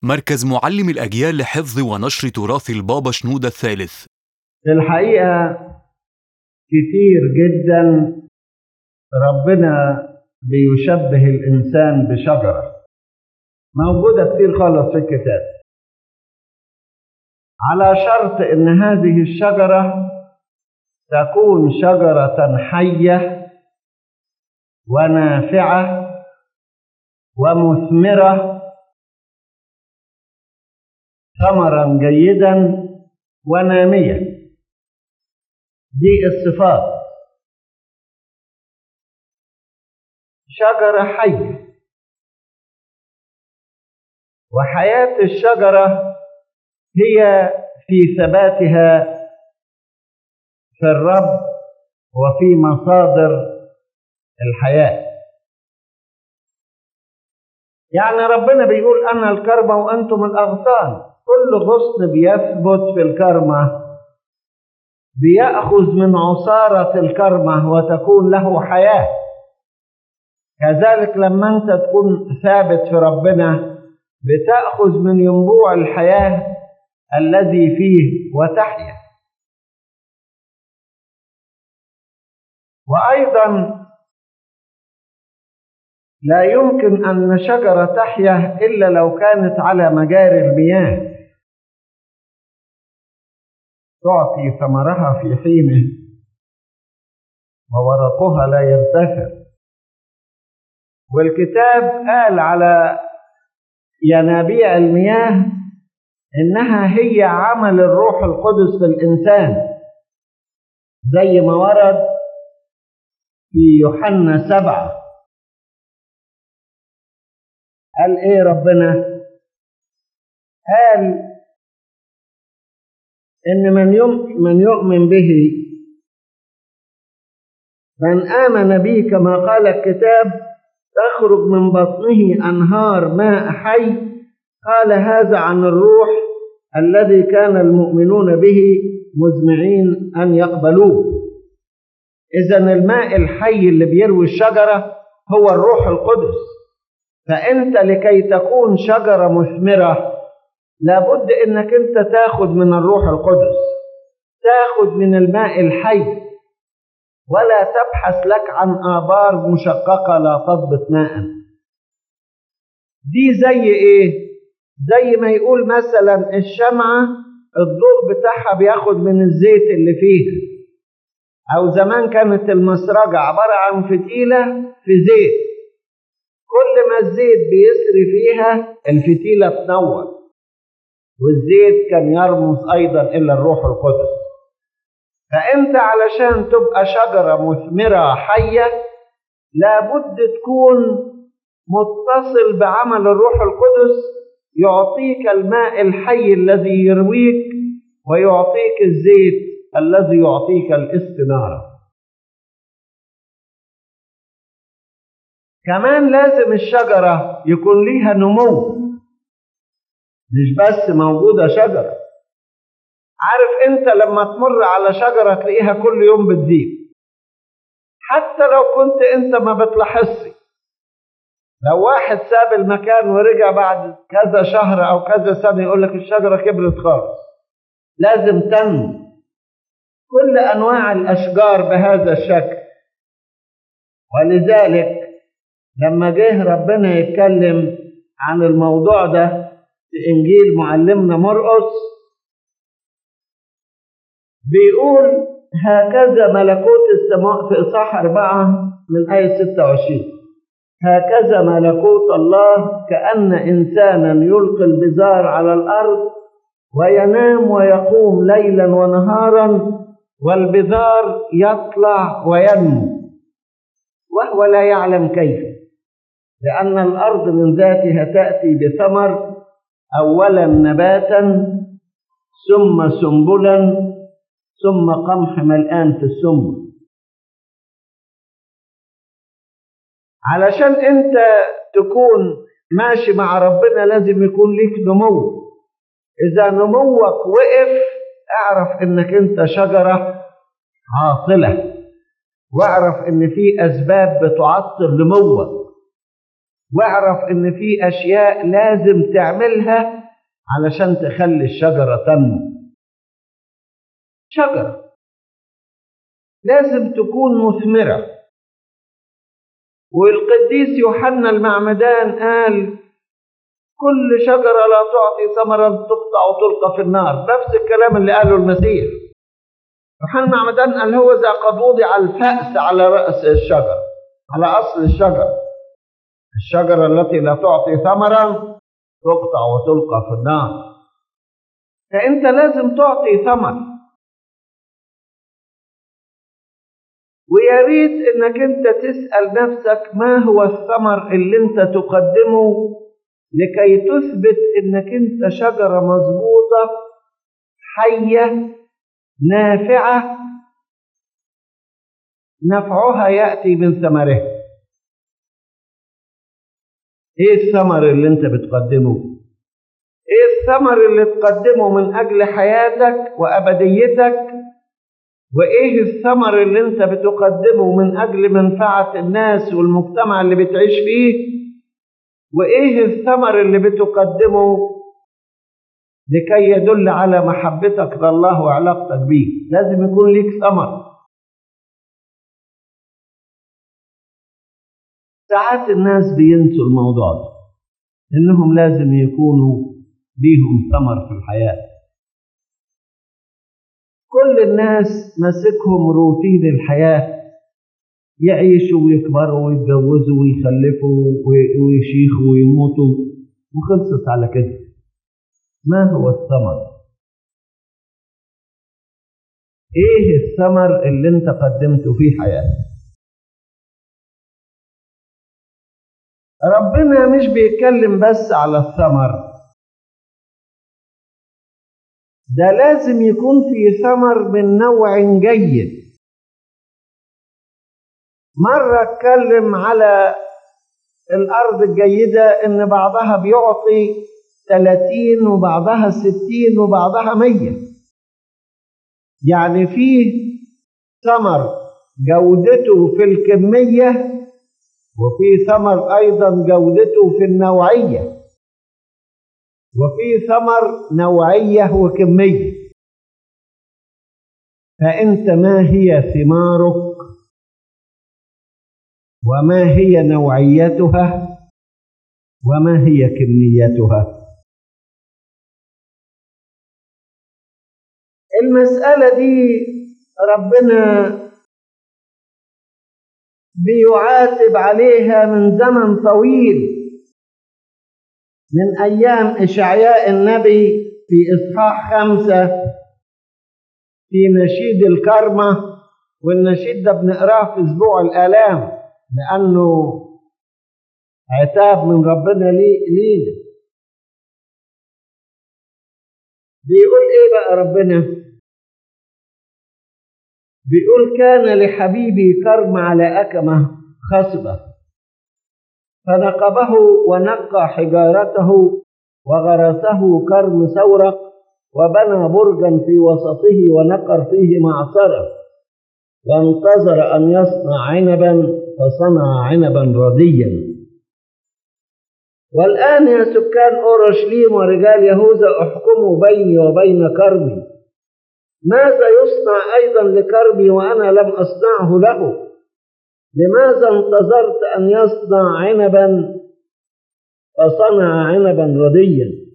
مركز معلم الأجيال لحفظ ونشر تراث البابا شنودة الثالث في الحقيقة كتير جدا ربنا بيشبه الإنسان بشجرة موجودة كتير خالص في الكتاب على شرط إن هذه الشجرة تكون شجرة حية ونافعة ومثمرة ثمرا جيدا ونامية دي الصفات شجرة حية وحياة الشجرة هي في ثباتها في الرب وفي مصادر الحياة يعني ربنا بيقول أنا الكرمة وأنتم الأغصان كل غصن بيثبت في الكرمة بيأخذ من عصارة الكرمة وتكون له حياة كذلك لما أنت تكون ثابت في ربنا بتأخذ من ينبوع الحياة الذي فيه وتحيا وأيضا لا يمكن أن شجرة تحيا إلا لو كانت على مجاري المياه تعطي ثمرها في حينه وورقها لا يرتفع والكتاب قال على ينابيع المياه إنها هي عمل الروح القدس في الإنسان زي ما ورد في يوحنا سبعة قال إيه ربنا؟ قال إن من يؤمن, من يؤمن به من آمن به كما قال الكتاب تخرج من بطنه أنهار ماء حي قال هذا عن الروح الذي كان المؤمنون به مزمعين أن يقبلوه إذا الماء الحي اللي بيروي الشجرة هو الروح القدس فأنت لكي تكون شجرة مثمرة لابد إنك أنت تاخد من الروح القدس تاخد من الماء الحي ولا تبحث لك عن آبار مشققة لا تضبط ماء دي زي إيه؟ زي ما يقول مثلا الشمعة الضوء بتاعها بياخد من الزيت اللي فيها أو زمان كانت المسرجة عبارة عن فتيلة في زيت كل ما الزيت بيسري فيها الفتيلة تنور والزيت كان يرمز أيضا إلى الروح القدس فأنت علشان تبقى شجرة مثمرة حية لابد تكون متصل بعمل الروح القدس يعطيك الماء الحي الذي يرويك ويعطيك الزيت الذي يعطيك الاستنارة كمان لازم الشجرة يكون ليها نمو مش بس موجودة شجرة عارف انت لما تمر على شجرة تلاقيها كل يوم بتزيد حتى لو كنت انت ما بتلاحظش لو واحد ساب المكان ورجع بعد كذا شهر او كذا سنة يقول لك الشجرة كبرت خالص لازم تنمو كل انواع الاشجار بهذا الشكل ولذلك لما جه ربنا يتكلم عن الموضوع ده في انجيل معلمنا مرقس بيقول هكذا ملكوت السماء في إصحاح أربعة من آية 26 هكذا ملكوت الله كأن إنسانا يلقي البزار على الأرض وينام ويقوم ليلا ونهارا والبذار يطلع وينمو وهو لا يعلم كيف لأن الأرض من ذاتها تأتي بثمر أولا نباتا ثم سنبلا ثم قمح ملآن في السنبل علشان انت تكون ماشي مع ربنا لازم يكون ليك نمو اذا نموك وقف اعرف انك انت شجرة عاطلة واعرف ان في اسباب بتعطل نموك واعرف ان في اشياء لازم تعملها علشان تخلي الشجرة تنمو شجرة لازم تكون مثمرة والقديس يوحنا المعمدان قال كل شجرة لا تعطي ثمرا تقطع وتلقى في النار نفس الكلام اللي قاله المسيح يوحنا المعمدان قال هو إذا قد وضع الفأس على رأس الشجرة على أصل الشجرة الشجرة التي لا تعطي ثمرا تقطع وتلقى في النار فأنت لازم تعطي ثمر ويا ريت انك انت تسأل نفسك ما هو الثمر اللي انت تقدمه لكي تثبت انك انت شجرة مظبوطة حية نافعة نفعها يأتي من ثمرها ايه الثمر اللي انت بتقدمه ايه الثمر اللي تقدمه من اجل حياتك وابديتك وايه الثمر اللي انت بتقدمه من اجل منفعه الناس والمجتمع اللي بتعيش فيه وايه الثمر اللي بتقدمه لكي يدل على محبتك لله وعلاقتك بيه لازم يكون ليك ثمر ساعات الناس بينسوا الموضوع ده انهم لازم يكونوا ليهم ثمر في الحياه كل الناس ماسكهم روتين الحياة يعيشوا ويكبروا ويتجوزوا ويخلفوا ويشيخوا ويموتوا وخلصت على كده ما هو الثمر ايه الثمر اللي انت قدمته في حياتك ربنا مش بيتكلم بس على الثمر ده لازم يكون في ثمر من نوع جيد مرة اتكلم على الأرض الجيدة إن بعضها بيعطي 30 وبعضها 60 وبعضها 100 يعني فيه ثمر جودته في الكمية وفي ثمر أيضا جودته في النوعية وفي ثمر نوعية وكمية فأنت ما هي ثمارك وما هي نوعيتها وما هي كميتها المسألة دي ربنا بيعاتب عليها من زمن طويل من أيام إشعياء النبي في إصحاح خمسة في نشيد الكرمة والنشيد ده بنقراه في أسبوع الآلام لأنه عتاب من ربنا لينا بيقول إيه بقى ربنا بيقول كان لحبيبي كرم على أكمة خصبة فنقبه ونقى حجارته وغرسه كرم سورق وبنى برجا في وسطه ونقر فيه معصرة وانتظر أن يصنع عنبا فصنع عنبا رديا والآن يا سكان أورشليم ورجال يهوذا احكموا بيني وبين كرمي ماذا يصنع أيضا لكرمي وأنا لم أصنعه له لماذا انتظرت أن يصنع عنبا فصنع عنبا رديا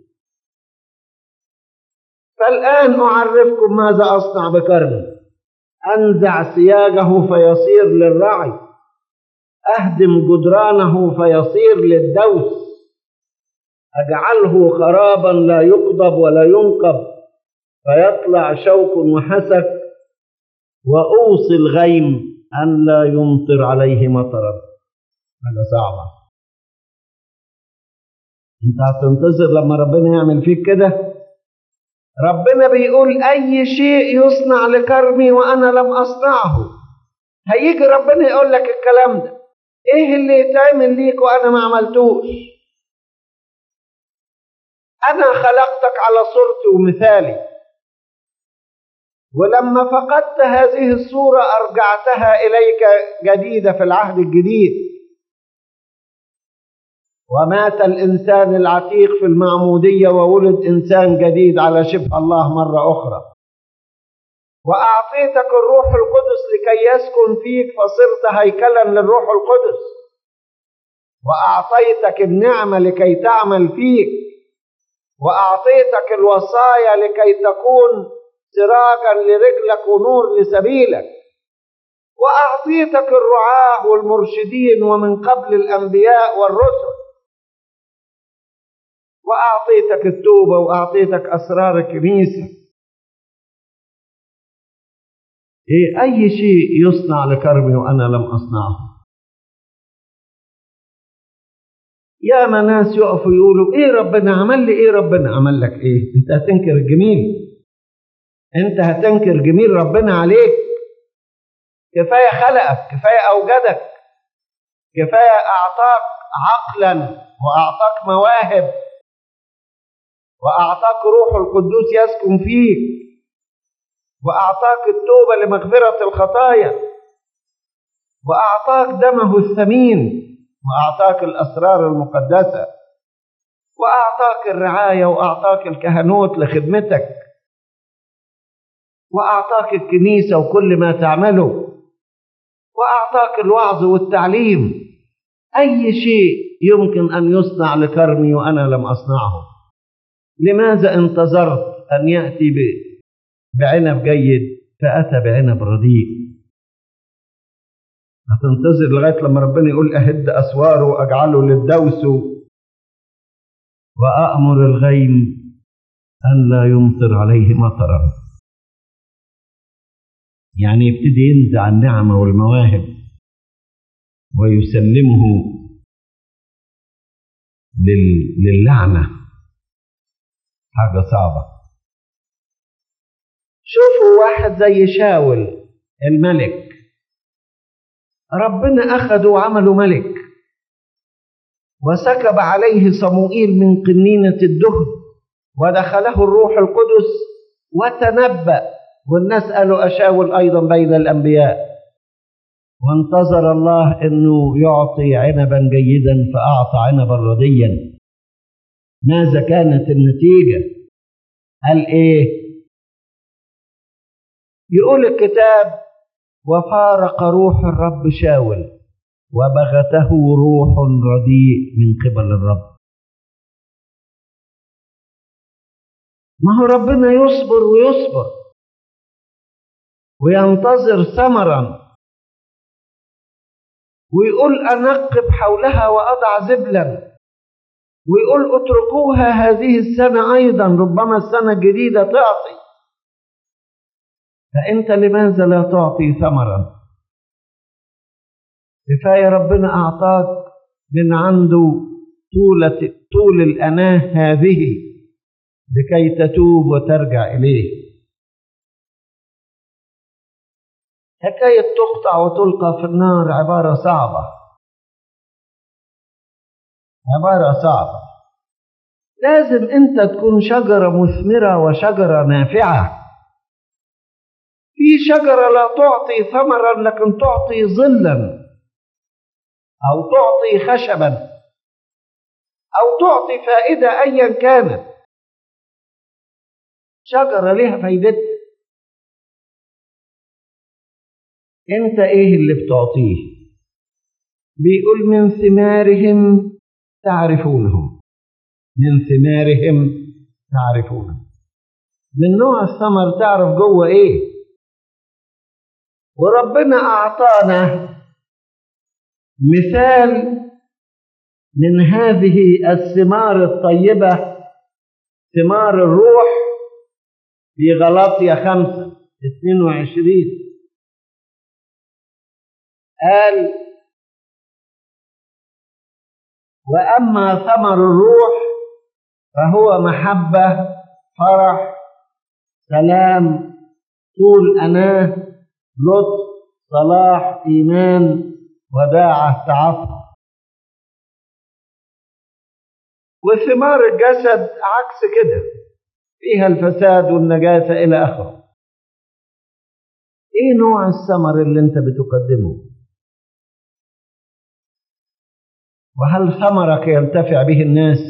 فالآن أعرفكم ماذا أصنع بكرمي أنزع سياجه فيصير للرعي أهدم جدرانه فيصير للدوس أجعله خرابا لا يقضب ولا ينقب فيطلع شوك وحسك وأوصي الغيم أن لا يمطر عليه مطرا حاجة صعبة أنت هتنتظر لما ربنا يعمل فيك كده ربنا بيقول أي شيء يصنع لكرمي وأنا لم أصنعه هيجي ربنا يقول لك الكلام ده إيه اللي يتعمل ليك وأنا ما عملتوش أنا خلقتك على صورتي ومثالي ولما فقدت هذه الصورة أرجعتها إليك جديدة في العهد الجديد ومات الإنسان العتيق في المعمودية وولد إنسان جديد على شبه الله مرة أخرى وأعطيتك الروح القدس لكي يسكن فيك فصرت هيكلا للروح القدس وأعطيتك النعمة لكي تعمل فيك وأعطيتك الوصايا لكي تكون سراجا لرجلك ونور لسبيلك وأعطيتك الرعاة والمرشدين ومن قبل الأنبياء والرسل وأعطيتك التوبة وأعطيتك أسرار الكنيسة إيه أي شيء يصنع لكرمي وأنا لم أصنعه يا ما ناس يقفوا يقولوا إيه ربنا عمل لي إيه ربنا عمل لك إيه أنت هتنكر الجميل أنت هتنكر جميل ربنا عليك كفاية خلقك كفاية أوجدك كفاية أعطاك عقلا وأعطاك مواهب وأعطاك روح القدوس يسكن فيك وأعطاك التوبة لمغفرة الخطايا وأعطاك دمه الثمين وأعطاك الأسرار المقدسة وأعطاك الرعاية وأعطاك الكهنوت لخدمتك وأعطاك الكنيسة وكل ما تعمله وأعطاك الوعظ والتعليم أي شيء يمكن أن يصنع لكرمي وأنا لم أصنعه لماذا انتظرت أن يأتي بعنب جيد فأتى بعنب رديء هتنتظر لغاية لما ربنا يقول أهد أسواره وأجعله للدوس وأأمر الغيم أن لا يمطر عليه مطرا يعني يبتدي ينزع النعمة والمواهب ويسلمه لل... للعنة حاجة صعبة شوفوا واحد زي شاول الملك ربنا أخده وعمله ملك وسكب عليه صموئيل من قنينة الدهن ودخله الروح القدس وتنبأ والناس قالوا أشاول أيضا بين الأنبياء وانتظر الله أنه يعطي عنبا جيدا فأعطى عنبا رديا ماذا كانت النتيجة قال إيه يقول الكتاب وفارق روح الرب شاول وبغته روح رديء من قبل الرب ما هو ربنا يصبر ويصبر وينتظر ثمرا ويقول أنقب حولها وأضع زبلا ويقول اتركوها هذه السنة أيضا ربما السنة الجديدة تعطي فأنت لماذا لا تعطي ثمرا كفاية ربنا أعطاك من عنده طولة طول الأناه هذه لكي تتوب وترجع إليه حكاية تقطع وتلقى في النار عبارة صعبة عبارة صعبة لازم أنت تكون شجرة مثمرة وشجرة نافعة في شجرة لا تعطي ثمرا لكن تعطي ظلا أو تعطي خشبا أو تعطي فائدة أيا كانت شجرة لها فايدتها أنت إيه اللي بتعطيه بيقول من ثمارهم تعرفونهم من ثمارهم تعرفونهم من نوع الثمر تعرف جوه ايه وربنا اعطانا مثال من هذه الثمار الطيبه ثمار الروح في غلاطيا خمسة اثنين وعشرين قال وأما ثمر الروح فهو محبة فرح سلام طول أناه لطف صلاح إيمان وداعة تعفف وثمار الجسد عكس كده فيها الفساد والنجاسة إلى آخره إيه نوع الثمر اللي أنت بتقدمه وهل ثمرك ينتفع به الناس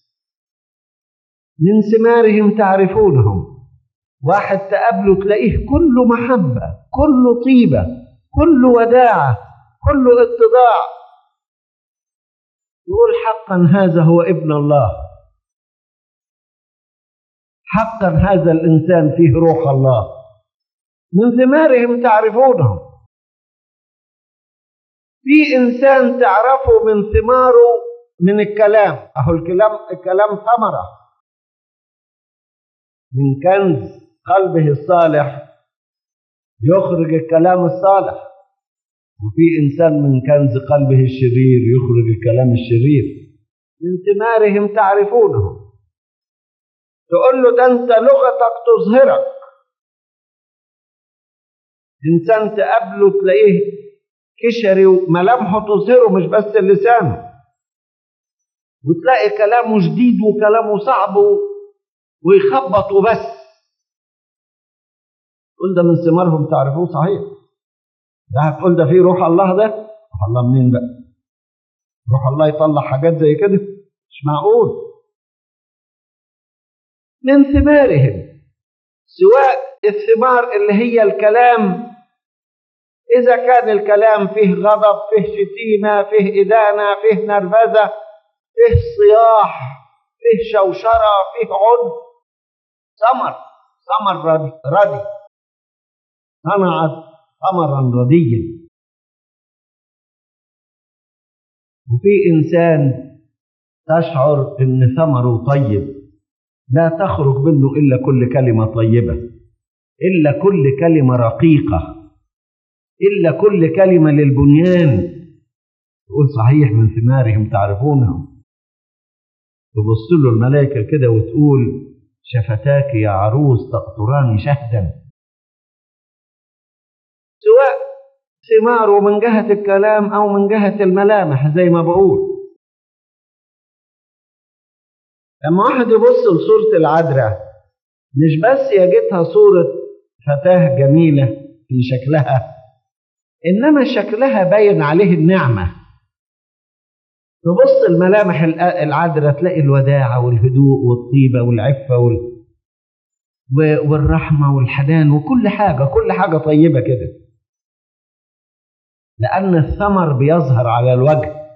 من ثمارهم تعرفونهم واحد تقابله تلاقيه كله محبة كله طيبة كله وداعة كله اتضاع يقول حقا هذا هو ابن الله حقا هذا الإنسان فيه روح الله من ثمارهم تعرفونهم في إنسان تعرفه من ثماره من الكلام أهو الكلام الكلام ثمرة من كنز قلبه الصالح يخرج الكلام الصالح وفي إنسان من كنز قلبه الشرير يخرج الكلام الشرير من ثمارهم تعرفونهم تقول له ده أنت لغتك تظهرك إنسان تقابله تلاقيه كشري وملامحه تظهره مش بس لسانه وتلاقي كلامه شديد وكلامه صعب ويخبط وبس تقول ده من ثمارهم تعرفوه صحيح ده هتقول ده فيه روح الله ده روح الله منين بقى روح الله يطلع حاجات زي كده مش معقول من ثمارهم سواء الثمار اللي هي الكلام إذا كان الكلام فيه غضب فيه شتيمة فيه إدانة فيه نرفزة فيه صياح فيه شوشرة فيه عنف ثمر ثمر ردي, ردي. صنعت ثمرا رديا وفي إنسان تشعر إن ثمره طيب لا تخرج منه إلا كل كلمة طيبة إلا كل كلمة رقيقة إلا كل كلمة للبنيان تقول صحيح من ثمارهم تعرفونهم تبص له الملائكة كده وتقول شفتاك يا عروس تقطران شهدا سواء ثماره من جهة الكلام أو من جهة الملامح زي ما بقول لما واحد يبص لصورة العذراء مش بس يجدها صورة فتاة جميلة في شكلها إنما شكلها باين عليه النعمة تبص الملامح العذراء تلاقي الوداعة والهدوء والطيبة والعفة وال... والرحمة والحنان وكل حاجة كل حاجة طيبة كده لأن الثمر بيظهر على الوجه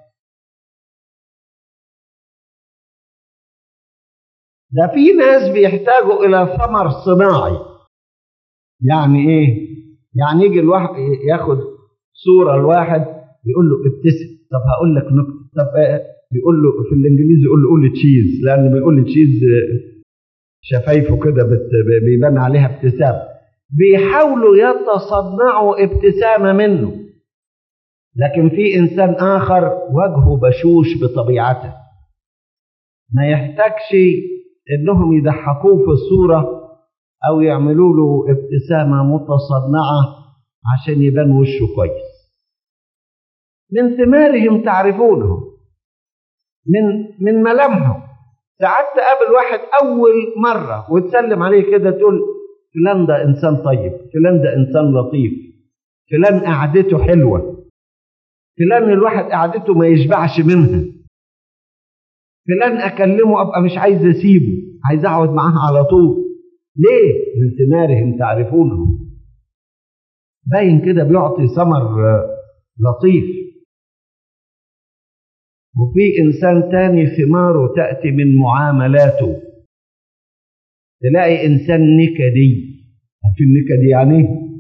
ده في ناس بيحتاجوا إلى ثمر صناعي يعني إيه؟ يعني يجي الواحد ياخد صورة الواحد يقول له ابتسم طب هقول لك نكتة طب يقول له في الإنجليزي يقول له قول لي تشيز لأن بيقول لي تشيز شفايفه كده بيبان عليها ابتسام بيحاولوا يتصنعوا ابتسامة منه لكن في إنسان آخر وجهه بشوش بطبيعته ما يحتاجش إنهم يضحكوه في الصورة أو يعملوا له ابتسامة متصنعة عشان يبان وشه كويس من ثمارهم تعرفونهم من من ملامحه ساعات تقابل واحد أول مرة وتسلم عليه كده تقول فلان ده إنسان طيب فلان ده إنسان لطيف فلان قعدته حلوة فلان الواحد قعدته ما يشبعش منها فلان أكلمه أبقى مش عايز أسيبه عايز أقعد معاه على طول ليه؟ من ثمارهم تعرفونهم باين كده بيعطي ثمر لطيف وفي إنسان تاني ثماره تأتي من معاملاته تلاقي إنسان نكدي عارفين نكدي يعني إيه؟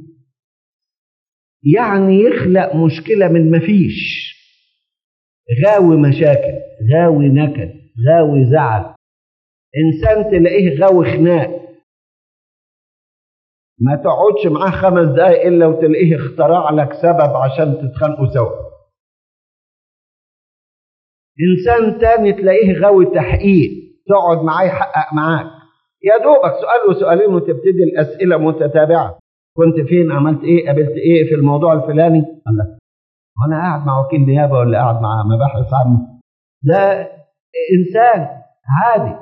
يعني يخلق مشكلة من مفيش غاوي مشاكل غاوي نكد غاوي زعل إنسان تلاقيه غاوي خناق ما تقعدش معاه خمس دقايق إلا وتلاقيه اخترع لك سبب عشان تتخانقوا سوا إنسان تاني تلاقيه غاوي تحقيق تقعد معاه يحقق معاك يا دوبك سؤال وسؤالين وتبتدي الأسئلة متتابعة كنت فين عملت ايه قابلت ايه في الموضوع الفلاني الله وانا قاعد مع وكيل نيابه ولا قاعد مع مباحث عامه ده انسان عادي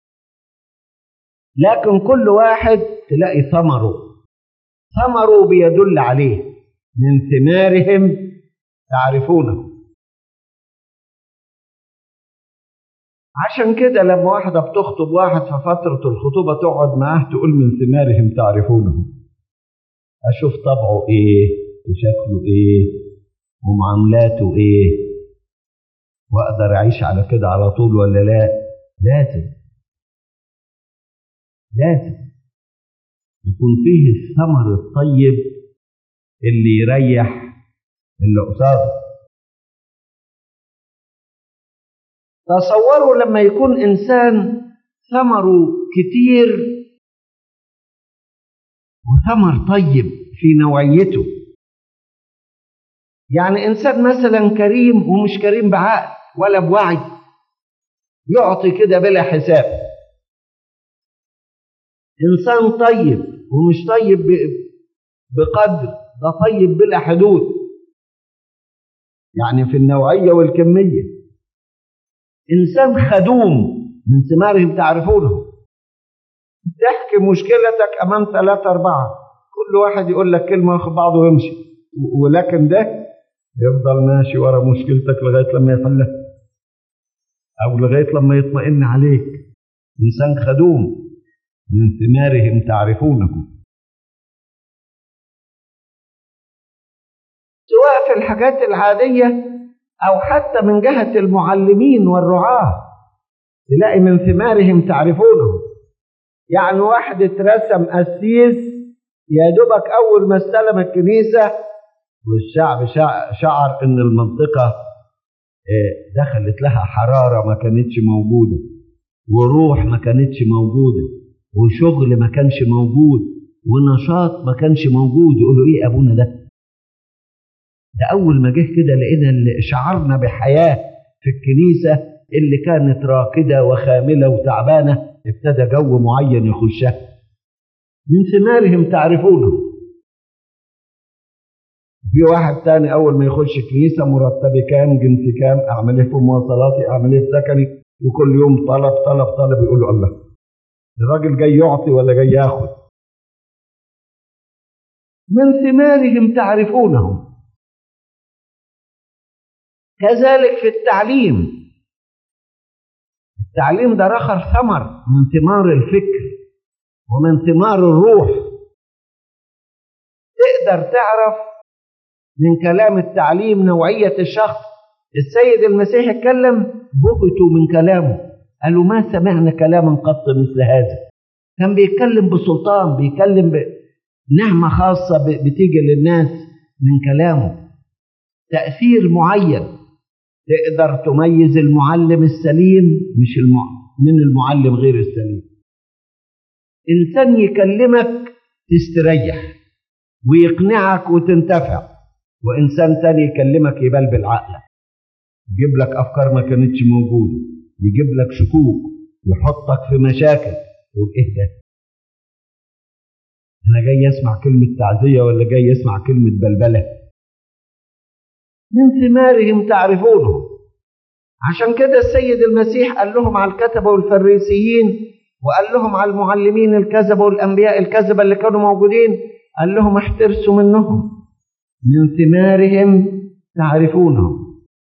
لكن كل واحد تلاقي ثمره ثمره بيدل عليه من ثمارهم تعرفونه عشان كده لما واحدة بتخطب واحد في فترة الخطوبة تقعد معاه تقول من ثمارهم تعرفونه أشوف طبعه إيه وشكله إيه ومعاملاته إيه وأقدر أعيش على كده على طول ولا لا لازم لازم يكون فيه الثمر الطيب اللي يريح اللي قصاده تصوروا لما يكون انسان ثمره كتير وثمر طيب في نوعيته يعني انسان مثلا كريم ومش كريم بعقل ولا بوعي يعطي كده بلا حساب انسان طيب ومش طيب بقدر ده طيب بلا حدود يعني في النوعيه والكميه انسان خدوم من ثمارهم تعرفونه تحكي مشكلتك امام ثلاثة أربعة كل واحد يقول لك كلمة ياخد بعضه ويمشي ولكن ده يفضل ماشي ورا مشكلتك لغاية لما يحلها أو لغاية لما يطمئن عليك إنسان خدوم من ثمارهم تعرفونه سواء في الحاجات العادية أو حتى من جهة المعلمين والرعاة تلاقي من ثمارهم تعرفونه يعني واحد اترسم قسيس يا دوبك أول ما استلم الكنيسة والشعب شعر إن المنطقة دخلت لها حرارة ما كانتش موجودة وروح ما كانتش موجودة وشغل ما كانش موجود ونشاط ما كانش موجود يقولوا ايه ابونا ده ده اول ما جه كده لقينا شعرنا بحياه في الكنيسه اللي كانت راكده وخامله وتعبانه ابتدى جو معين يخشها من ثمارهم تعرفونه في واحد تاني اول ما يخش كنيسه مرتبي كام جنسي كام اعمل ايه في مواصلاتي اعمل ايه في سكني وكل يوم طلب طلب طلب يقول له الله الراجل جاي يعطي ولا جاي ياخد من ثمارهم تعرفونهم كذلك في التعليم التعليم ده رخر ثمر من ثمار الفكر ومن ثمار الروح تقدر تعرف من كلام التعليم نوعية الشخص السيد المسيح اتكلم بهتوا من كلامه قالوا ما سمعنا كلاما قط مثل هذا كان بيتكلم بسلطان بيتكلم بنعمة خاصة بتيجي للناس من كلامه تأثير معين تقدر تميز المعلم السليم مش المع... من المعلم غير السليم إنسان يكلمك تستريح ويقنعك وتنتفع وإنسان تاني يكلمك يبلبل عقلك يجيب لك أفكار ما كانتش موجودة يجيب لك شكوك يحطك في مشاكل تقول ايه ده؟ انا جاي اسمع كلمة تعزية ولا جاي اسمع كلمة بلبلة؟ من ثمارهم تعرفونه عشان كده السيد المسيح قال لهم على الكتبة والفريسيين وقال لهم على المعلمين الكذبة والأنبياء الكذبة اللي كانوا موجودين قال لهم احترسوا منهم من ثمارهم تعرفونهم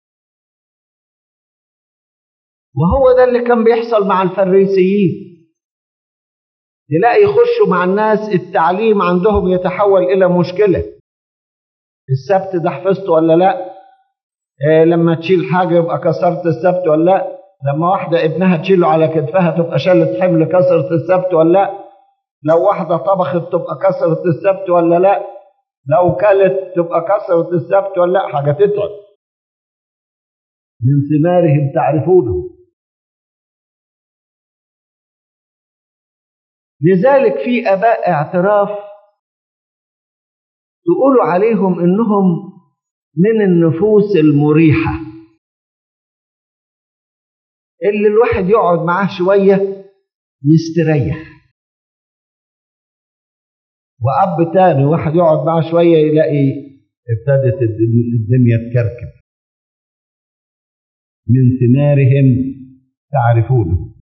وهو ده اللي كان بيحصل مع الفريسيين تلاقي يخشوا مع الناس التعليم عندهم يتحول إلى مشكلة السبت ده حفظته ولا لا إيه لما تشيل حاجة يبقى كسرت السبت ولا لا لما واحدة ابنها تشيله على كتفها تبقى شالت حمل كسرت السبت ولا لا لو واحدة طبخت تبقى كسرت السبت ولا لا لو كلت تبقى كسرت السبت ولا لا حاجة تتعب من ثمارهم تعرفونه لذلك في اباء اعتراف تقولوا عليهم انهم من النفوس المريحه اللي الواحد يقعد معاه شويه يستريح واب تاني واحد يقعد معاه شويه يلاقي ابتدت الدنيا تكركب من ثمارهم تعرفونه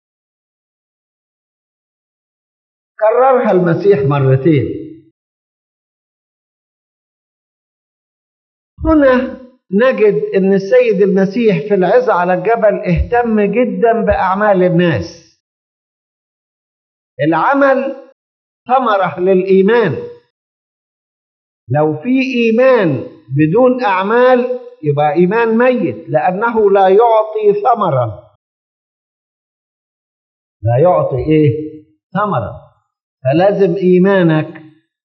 كررها المسيح مرتين هنا نجد ان السيد المسيح في العظة على الجبل اهتم جدا باعمال الناس العمل ثمرة للايمان لو في ايمان بدون اعمال يبقى ايمان ميت لانه لا يعطي ثمرا لا يعطي ايه ثمرا فلازم ايمانك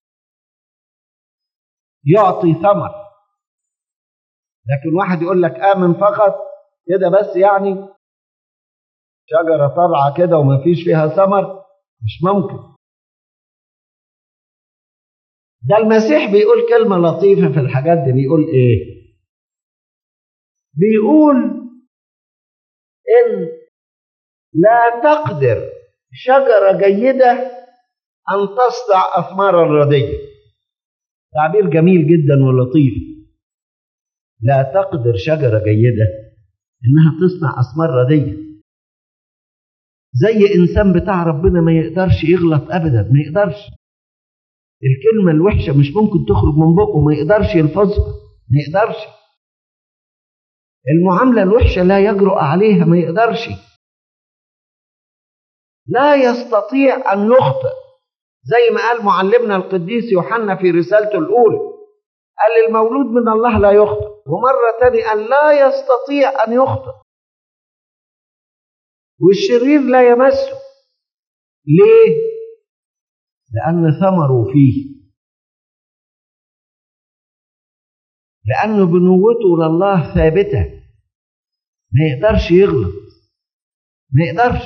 يعطي ثمر لكن واحد يقول لك امن فقط كده بس يعني شجره طالعه كده وما فيش فيها ثمر مش ممكن ده المسيح بيقول كلمه لطيفه في الحاجات دي بيقول ايه بيقول ان لا تقدر شجره جيده ان تصنع اثمارا رديه تعبير جميل جدا ولطيف لا تقدر شجرة جيدة إنها تصنع أثمار ردية زي إنسان بتاع ربنا ما يقدرش يغلط أبدا ما يقدرش الكلمة الوحشة مش ممكن تخرج من بقه ما يقدرش يلفظها ما يقدرش المعاملة الوحشة لا يجرؤ عليها ما يقدرش لا يستطيع أن يخطئ زي ما قال معلمنا القديس يوحنا في رسالته الأولى قال المولود من الله لا يخطئ ومرة تانية قال لا يستطيع أن يخطئ والشرير لا يمسه ليه؟ لأن ثمره فيه لأن بنوته لله ثابتة ما يقدرش يغلط ما يقدرش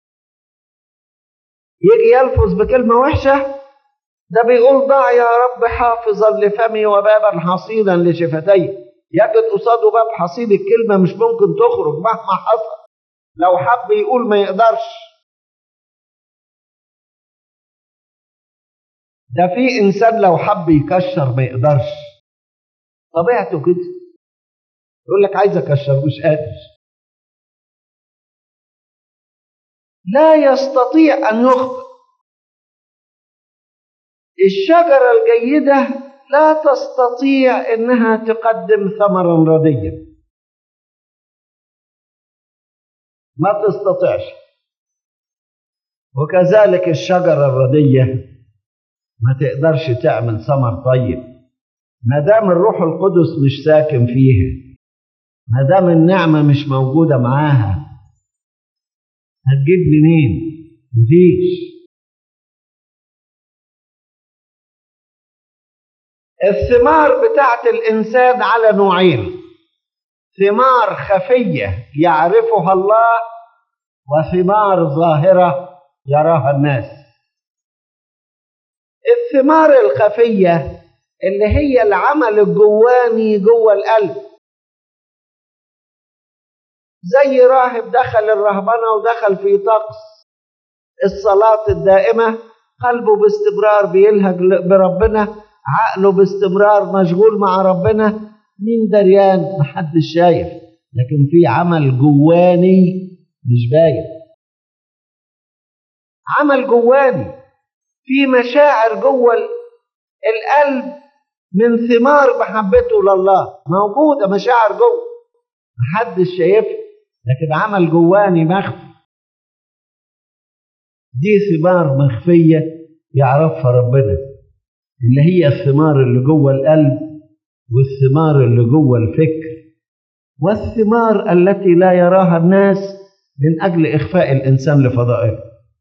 يجي يلفظ بكلمة وحشة ده بيقول ضع يا رب حافظا لفمي وبابا حصينا لشفتي يجد قصاده باب حصيد الكلمة مش ممكن تخرج مهما حصل لو حب يقول ما يقدرش ده في إنسان لو حب يكشر ما يقدرش طبيعته كده يقول لك عايز أكشر مش قادر لا يستطيع أن يخطئ الشجرة الجيدة لا تستطيع انها تقدم ثمرا رديا ما تستطيعش وكذلك الشجرة الردية ما تقدرش تعمل ثمر طيب ما دام الروح القدس مش ساكن فيها ما دام النعمة مش موجودة معاها هتجيب منين؟ مفيش الثمار بتاعت الإنسان على نوعين ثمار خفية يعرفها الله وثمار ظاهرة يراها الناس الثمار الخفية اللي هي العمل الجواني جوه القلب زي راهب دخل الرهبنة ودخل في طقس الصلاة الدائمة قلبه باستمرار بيلهج بربنا عقله باستمرار مشغول مع ربنا مين دريان محدش شايف لكن في عمل جواني مش باين عمل جواني في مشاعر جوه القلب من ثمار محبته لله موجودة مشاعر جوه محدش شايفها لكن عمل جواني مخفي دي ثمار مخفية يعرفها ربنا اللي هي الثمار اللي جوه القلب والثمار اللي جوه الفكر والثمار التي لا يراها الناس من اجل اخفاء الانسان لفضائله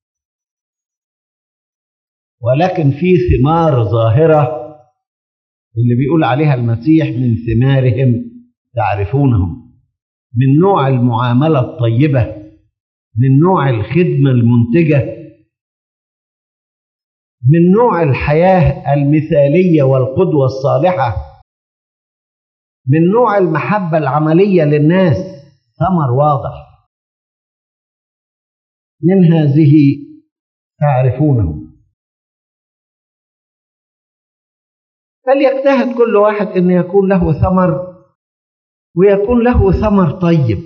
ولكن في ثمار ظاهره اللي بيقول عليها المسيح من ثمارهم تعرفونهم من نوع المعامله الطيبه من نوع الخدمه المنتجه من نوع الحياه المثاليه والقدوه الصالحه من نوع المحبه العمليه للناس ثمر واضح من هذه تعرفونه فليجتهد كل واحد ان يكون له ثمر ويكون له ثمر طيب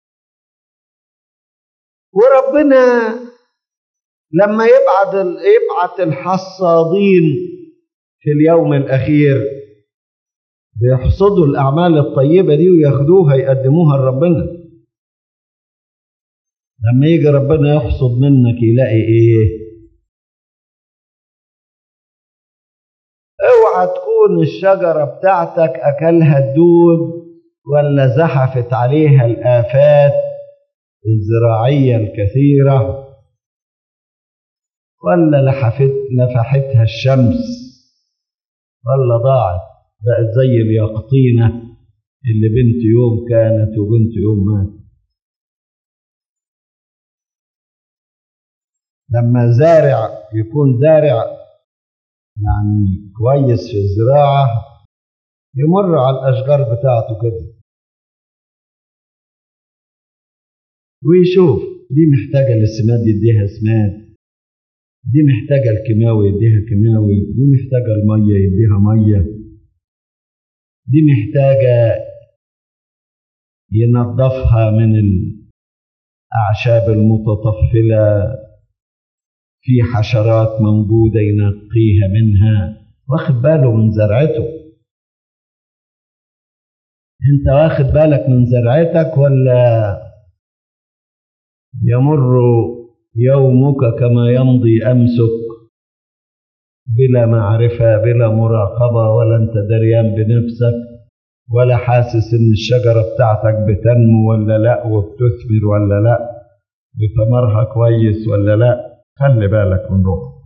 وربنا لما يبعت يبعت الحصادين في اليوم الاخير بيحصدوا الأعمال الطيبة دي وياخدوها يقدموها لربنا لما يجي ربنا يحصد منك يلاقي ايه اوعى تكون الشجرة بتاعتك أكلها الدود ولا زحفت عليها الآفات الزراعية الكثيرة ولا لحفت لفحتها الشمس ولا ضاعت بقت زي اليقطينة اللي بنت يوم كانت وبنت يوم ماتت لما زارع يكون زارع يعني كويس في الزراعة يمر على الأشجار بتاعته كده ويشوف دي محتاجة للسماد يديها سماد دي محتاجة الكيماوي يديها كيماوي دي محتاجة المية يديها مية دي محتاجة ينظفها من الأعشاب المتطفلة في حشرات موجودة ينقيها منها واخد باله من زرعته انت واخد بالك من زرعتك ولا يمر يومك كما يمضي أمسك بلا معرفة بلا مراقبة ولا انت دريان بنفسك ولا حاسس ان الشجرة بتاعتك بتنمو ولا لا وبتثمر ولا لا بثمرها كويس ولا لا خلي بالك من روحك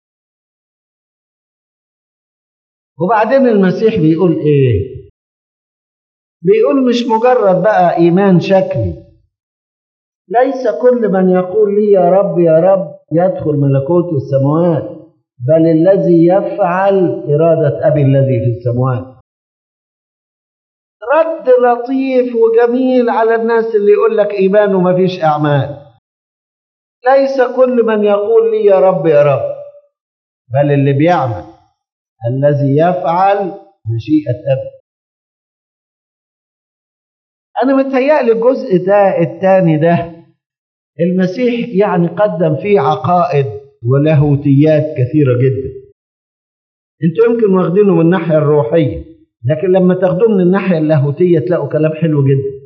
وبعدين المسيح بيقول ايه بيقول مش مجرد بقى ايمان شكلي ليس كل من يقول لي يا رب يا رب يدخل ملكوت السماوات بل الذي يفعل إرادة أبي الذي في السماوات رد لطيف وجميل على الناس اللي يقول لك إيمان وما فيش أعمال ليس كل من يقول لي يا رب يا رب بل اللي بيعمل الذي يفعل مشيئة أبي أنا متهيألي الجزء ده الثاني ده المسيح يعني قدم فيه عقائد ولاهوتيات كثيرة جدا انتوا يمكن واخدينه من الناحية الروحية لكن لما تاخدوه من الناحية اللاهوتية تلاقوا كلام حلو جدا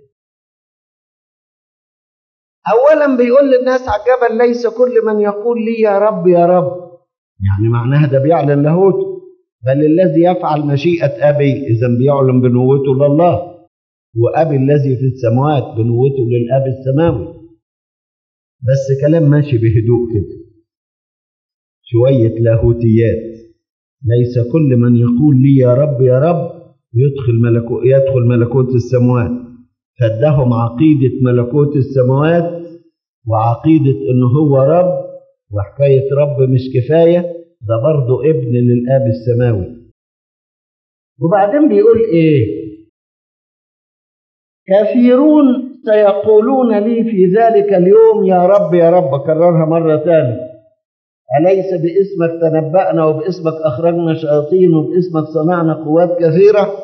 أولا بيقول للناس على الجبل ليس كل من يقول لي يا رب يا رب يعني معناها ده بيعلن لاهوته بل الذي يفعل مشيئة أبي إذا بيعلن بنوته لله وأبي الذي في السماوات بنوته للأب السماوي بس كلام ماشي بهدوء كده شوية لاهوتيات ليس كل من يقول لي يا رب يا رب يدخل ملكو يدخل ملكوت السماوات فادهم عقيدة ملكوت السماوات وعقيدة إنه هو رب وحكاية رب مش كفاية ده برضه ابن للآب السماوي وبعدين بيقول إيه كثيرون سيقولون لي في ذلك اليوم يا رب يا رب كررها مرة ثانية أليس باسمك تنبأنا وباسمك أخرجنا شياطين وباسمك صنعنا قوات كثيرة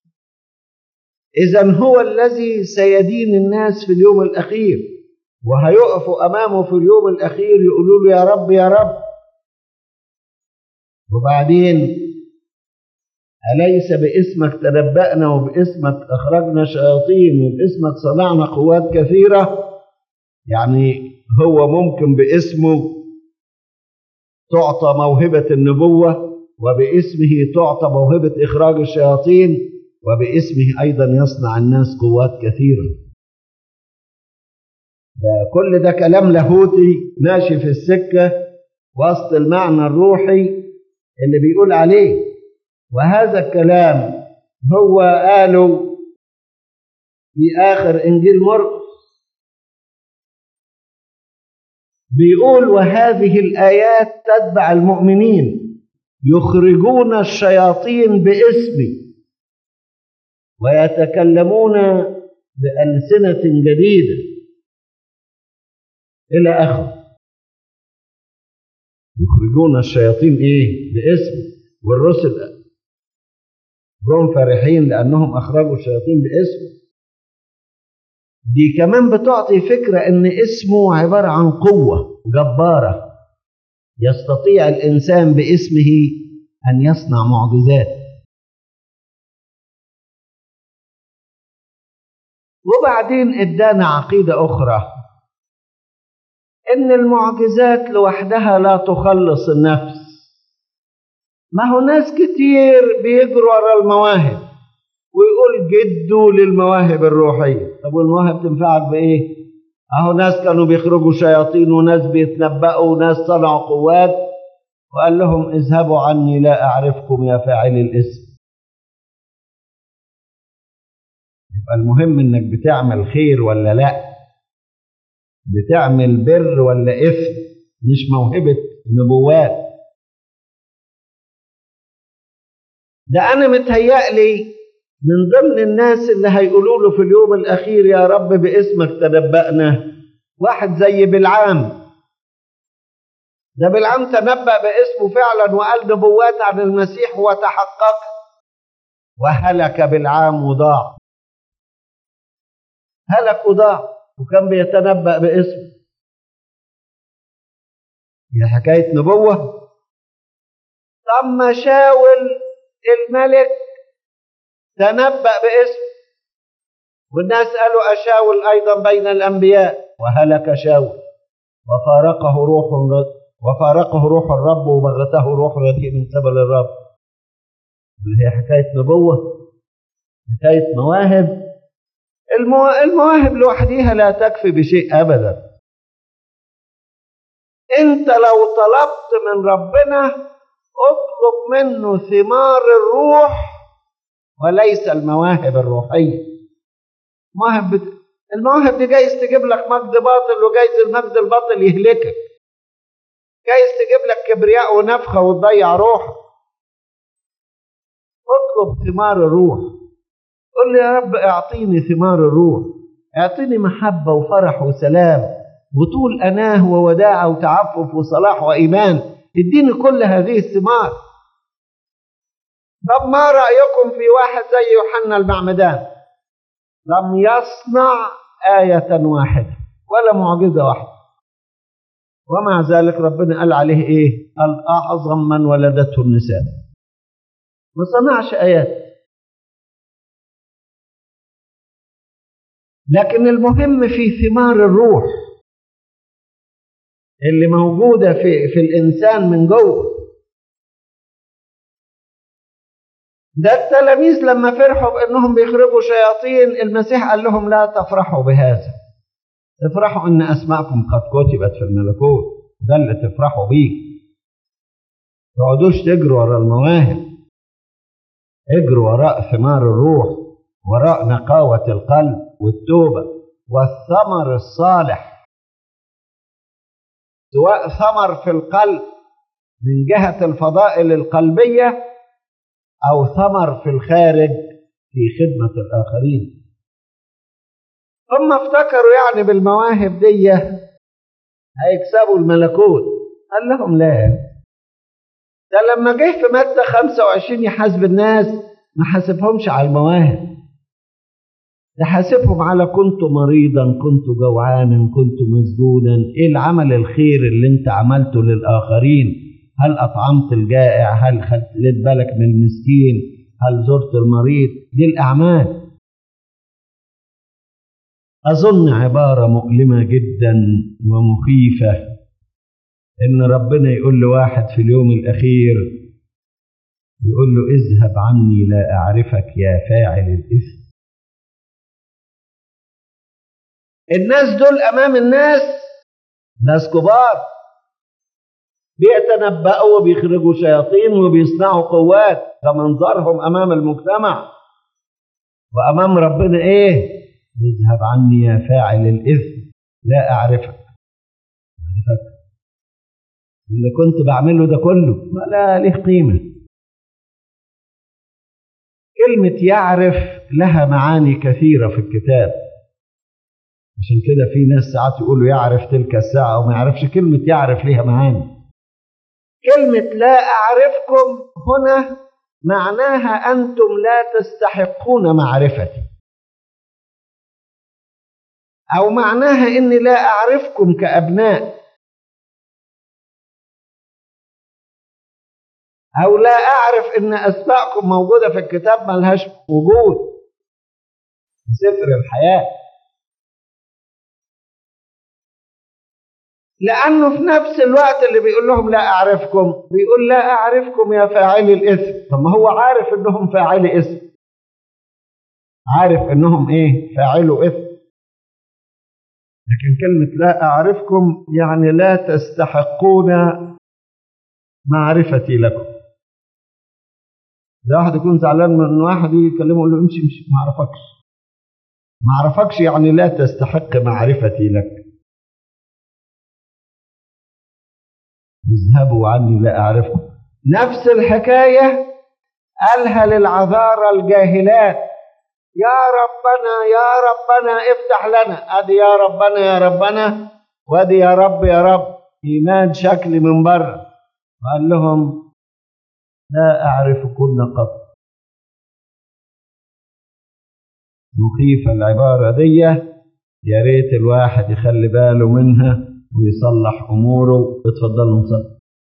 إذا هو الذي سيدين الناس في اليوم الأخير وهيقفوا أمامه في اليوم الأخير يقولوا له يا رب يا رب وبعدين أليس باسمك تنبأنا وباسمك أخرجنا شياطين وباسمك صنعنا قوات كثيرة يعني هو ممكن باسمه تعطى موهبة النبوة وباسمه تعطى موهبة إخراج الشياطين وباسمه أيضا يصنع الناس قوات كثيرة ده كل ده كلام لاهوتي ماشي في السكة وسط المعنى الروحي اللي بيقول عليه وهذا الكلام هو قاله في آخر إنجيل مرقس بيقول وهذه الآيات تتبع المؤمنين يخرجون الشياطين باسمي ويتكلمون بألسنة جديدة إلى آخره يخرجون الشياطين إيه باسمي والرسل جم فرحين لأنهم أخرجوا الشياطين باسمه دي كمان بتعطي فكرة إن اسمه عبارة عن قوة جبارة يستطيع الإنسان باسمه أن يصنع معجزات وبعدين ادانا عقيدة أخرى إن المعجزات لوحدها لا تخلص النفس ما هو ناس كتير بيجروا ورا المواهب ويقول جدوا للمواهب الروحية طب والمواهب تنفعك بإيه؟ أهو ناس كانوا بيخرجوا شياطين وناس بيتنبأوا وناس صنعوا قوات وقال لهم اذهبوا عني لا أعرفكم يا فاعلي الاسم يبقى المهم إنك بتعمل خير ولا لأ بتعمل بر ولا إثم مش موهبة نبوات ده أنا متهيألي من ضمن الناس اللي هيقولوا له في اليوم الأخير يا رب باسمك تنبأنا واحد زي بلعام ده بلعام تنبأ باسمه فعلا وقال نبوات عن المسيح وتحقق وهلك بلعام وضاع هلك وضاع وكان بيتنبأ باسمه دي حكاية نبوة طب ما شاول الملك تنبأ باسمه والناس قالوا أشاول أيضا بين الأنبياء وهلك شاول وفارقه روح وفارقه روح الرب وبغته روح رديء من قبل الرب اللي هي حكاية نبوة حكاية مواهب المو... المواهب لوحديها لا تكفي بشيء أبدا أنت لو طلبت من ربنا اطلب منه ثمار الروح وليس المواهب الروحية مواهب بت... المواهب دي جايز تجيب لك مجد باطل وجايز المجد الباطل يهلكك جايز تجيب لك كبرياء ونفخة وتضيع روحك اطلب ثمار الروح قل لي يا رب اعطيني ثمار الروح اعطيني محبة وفرح وسلام وطول أناه ووداعة وتعفف وصلاح وإيمان اديني كل هذه الثمار طب ما رأيكم في واحد زي يوحنا المعمدان لم يصنع آية واحدة ولا معجزة واحدة ومع ذلك ربنا قال عليه إيه قال أعظم من ولدته النساء ما صنعش آيات لكن المهم في ثمار الروح اللي موجودة في, في الإنسان من جوه ده التلاميذ لما فرحوا بأنهم بيخرجوا شياطين المسيح قال لهم لا تفرحوا بهذا افرحوا أن أسماءكم قد كتبت في الملكوت ده اللي تفرحوا بيه تقعدوش تجروا ورا المواهب اجروا وراء ثمار الروح وراء نقاوة القلب والتوبة والثمر الصالح سواء ثمر في القلب من جهة الفضائل القلبية أو ثمر في الخارج في خدمة الآخرين هم افتكروا يعني بالمواهب دي هيكسبوا الملكوت قال لهم لا ده لما جه في مادة 25 يحاسب الناس ما حاسبهمش على المواهب ده حاسبهم على كنت مريضا كنت جوعانا كنت مسجونا ايه العمل الخير اللي انت عملته للآخرين هل أطعمت الجائع هل خلت بالك من المسكين هل زرت المريض دي الأعمال أظن عبارة مؤلمة جدا ومخيفة إن ربنا يقول لواحد في اليوم الأخير يقول له اذهب عني لا أعرفك يا فاعل الإثم الناس دول أمام الناس ناس كبار بيتنبأوا وبيخرجوا شياطين وبيصنعوا قوات ده منظرهم أمام المجتمع وأمام ربنا إيه؟ اذهب عني يا فاعل الإثم لا أعرفك اللي كنت بعمله ده كله ولا له قيمة كلمة يعرف لها معاني كثيرة في الكتاب عشان كده في ناس ساعات يقولوا يعرف تلك الساعة وما يعرفش كلمة يعرف ليها معاني كلمة لا أعرفكم هنا معناها أنتم لا تستحقون معرفتي أو معناها إني لا أعرفكم كأبناء أو لا أعرف إن أسماءكم موجودة في الكتاب ملهاش وجود سفر الحياة لأنه في نفس الوقت اللي بيقول لهم لا أعرفكم بيقول لا أعرفكم يا فاعلي الإثم طب ما هو عارف إنهم فاعلي إثم عارف إنهم إيه فاعلوا إثم لكن كلمة لا أعرفكم يعني لا تستحقون معرفتي لكم إذا واحد يكون زعلان من واحد يكلمه يقول له امشي امشي ما أعرفكش ما أعرفكش يعني لا تستحق معرفتي لك اذهبوا عني لا أعرفكم نفس الحكاية قالها للعذارى الجاهلات يا ربنا يا ربنا افتح لنا ادي يا ربنا يا ربنا وادي يا رب يا رب ايمان شكل من بره قال لهم لا اعرفكن قط مخيفة العبارة دي يا ريت الواحد يخلي باله منها ويصلح اموره اتفضلوا نصلي